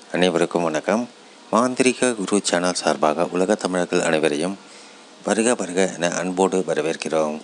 அனைவருக்கும் வணக்கம் மாந்திரிக குரு சேனல் சார்பாக உலக தமிழர்கள் அனைவரையும் வருக வருக என அன்போடு வரவேற்கிறோம்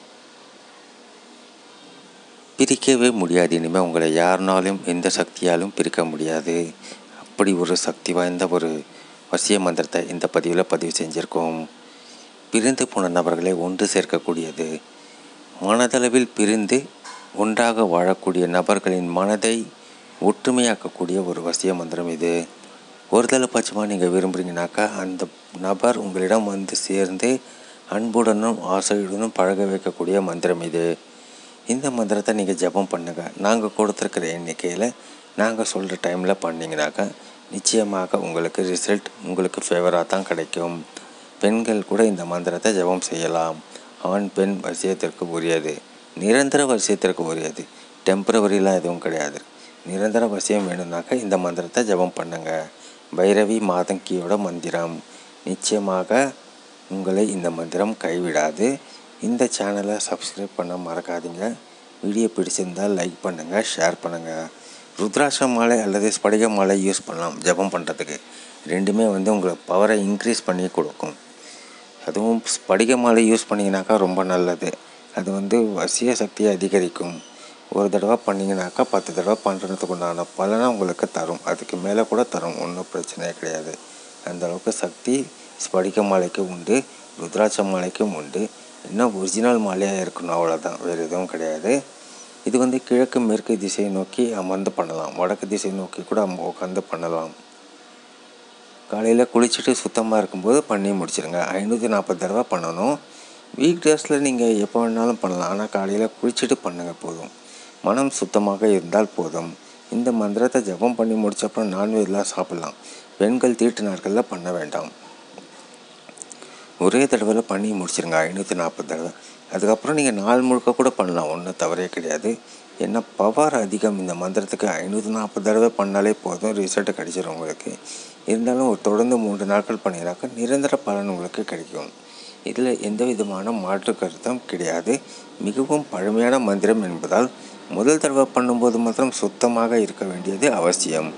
பிரிக்கவே முடியாது இனிமேல் உங்களை யாருனாலும் எந்த சக்தியாலும் பிரிக்க முடியாது அப்படி ஒரு சக்தி வாய்ந்த ஒரு வசிய மந்திரத்தை இந்த பதிவில் பதிவு செஞ்சுருக்கோம் பிரிந்து போன நபர்களை ஒன்று சேர்க்கக்கூடியது மனதளவில் பிரிந்து ஒன்றாக வாழக்கூடிய நபர்களின் மனதை ஒற்றுமையாக்கக்கூடிய ஒரு வசிய மந்திரம் இது ஒரு பட்சமாக நீங்கள் விரும்புகிறீங்கனாக்கா அந்த நபர் உங்களிடம் வந்து சேர்ந்து அன்புடனும் ஆசையுடனும் பழக வைக்கக்கூடிய மந்திரம் இது இந்த மந்திரத்தை நீங்கள் ஜெபம் பண்ணுங்கள் நாங்கள் கொடுத்துருக்கிற எண்ணிக்கையில் நாங்கள் சொல்கிற டைமில் பண்ணிங்கனாக்கா நிச்சயமாக உங்களுக்கு ரிசல்ட் உங்களுக்கு ஃபேவராக தான் கிடைக்கும் பெண்கள் கூட இந்த மந்திரத்தை ஜெபம் செய்யலாம் ஆண் பெண் வசியத்திற்கு உரியது நிரந்தர வசியத்திற்கு உரியது டெம்பரவரிலாம் எதுவும் கிடையாது நிரந்தர வசியம் வேணும்னாக்கா இந்த மந்திரத்தை ஜெபம் பண்ணுங்க பைரவி மாதங்கியோட மந்திரம் நிச்சயமாக உங்களை இந்த மந்திரம் கைவிடாது இந்த சேனலை சப்ஸ்கிரைப் பண்ண மறக்காதீங்க வீடியோ பிடிச்சிருந்தால் லைக் பண்ணுங்கள் ஷேர் பண்ணுங்கள் ருத்ராட்ச மாலை அல்லது ஸ்படிக மாலை யூஸ் பண்ணலாம் ஜெபம் பண்ணுறதுக்கு ரெண்டுமே வந்து உங்களை பவரை இன்க்ரீஸ் பண்ணி கொடுக்கும் அதுவும் ஸ்படிக மாலை யூஸ் பண்ணிங்கனாக்கா ரொம்ப நல்லது அது வந்து வசிய சக்தியை அதிகரிக்கும் ஒரு தடவை பண்ணிங்கனாக்கா பத்து தடவை பண்ணுறதுக்கு உண்டான பலனை உங்களுக்கு தரும் அதுக்கு மேலே கூட தரும் ஒன்றும் பிரச்சனையே கிடையாது அந்த அளவுக்கு சக்தி ஸ்படிக மாலைக்கு உண்டு ருத்ராட்ச மாலைக்கும் உண்டு இன்னும் ஒரிஜினல் மாலையாக இருக்கணும் அவ்வளோதான் வேறு எதுவும் கிடையாது இது வந்து கிழக்கு மேற்கு திசையை நோக்கி அமர்ந்து பண்ணலாம் வடக்கு திசை நோக்கி கூட அம உட்காந்து பண்ணலாம் காலையில் குளிச்சுட்டு சுத்தமாக இருக்கும்போது பண்ணி முடிச்சிடுங்க ஐநூற்றி நாற்பது தடவை பண்ணணும் வீக் டேஸில் நீங்கள் எப்போ வேணாலும் பண்ணலாம் ஆனால் காலையில் குளிச்சுட்டு பண்ணுங்கள் போதும் மனம் சுத்தமாக இருந்தால் போதும் இந்த மந்திரத்தை ஜபம் பண்ணி முடிச்சப்பறம் நான்வெஜ்லாம் சாப்பிட்லாம் பெண்கள் தீட்டு நாட்களில் பண்ண வேண்டாம் ஒரே தடவையில் பண்ணி முடிச்சிருங்க ஐநூற்றி நாற்பது தடவை அதுக்கப்புறம் நீங்கள் நாள் முழுக்க கூட பண்ணலாம் ஒன்றும் தவறே கிடையாது என்ன பவர் அதிகம் இந்த மந்திரத்துக்கு ஐநூற்றி நாற்பது தடவை பண்ணாலே போதும் ரிசல்ட்டு கிடைச்சிடும் உங்களுக்கு இருந்தாலும் ஒரு தொடர்ந்து மூன்று நாட்கள் பண்ணினாக்கா நிரந்தர பலன் உங்களுக்கு கிடைக்கும் இதில் எந்த விதமான மாற்று கருத்தும் கிடையாது மிகவும் பழமையான மந்திரம் என்பதால் முதல் தடவை பண்ணும்போது மாத்திரம் சுத்தமாக இருக்க வேண்டியது அவசியம்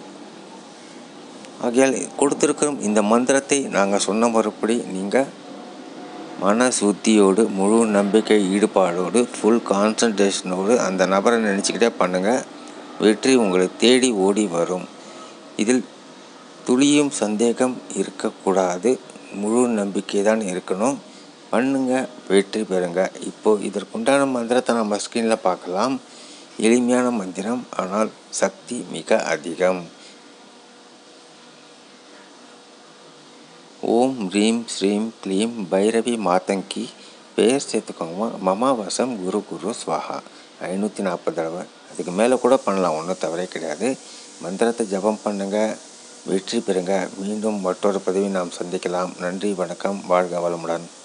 ஆகையால் கொடுத்துருக்கிற இந்த மந்திரத்தை நாங்கள் சொன்ன மறுபடி நீங்கள் மன சுத்தியோடு முழு நம்பிக்கை ஈடுபாடோடு ஃபுல் கான்சன்ட்ரேஷனோடு அந்த நபரை நினச்சிக்கிட்டே பண்ணுங்கள் வெற்றி உங்களை தேடி ஓடி வரும் இதில் துளியும் சந்தேகம் இருக்கக்கூடாது முழு நம்பிக்கை தான் இருக்கணும் பண்ணுங்க வெற்றி பெறுங்க இப்போது இதற்குண்டான மந்திரத்தை நம்ம ஸ்க்ரீனில் பார்க்கலாம் எளிமையான மந்திரம் ஆனால் சக்தி மிக அதிகம் ஓம் ரீம் ஸ்ரீம் க்ளீம் பைரவி மாதங்கி பெயர் சேர்த்துக்கோங்க மமாவாசம் குரு குரு ஸ்வாஹா ஐநூற்றி நாற்பது தடவை அதுக்கு மேலே கூட பண்ணலாம் ஒன்றும் தவறே கிடையாது மந்திரத்தை ஜபம் பண்ணுங்கள் வெற்றி பெறுங்க மீண்டும் மற்றொரு பதவி நாம் சந்திக்கலாம் நன்றி வணக்கம் வாழ்க வளமுடன்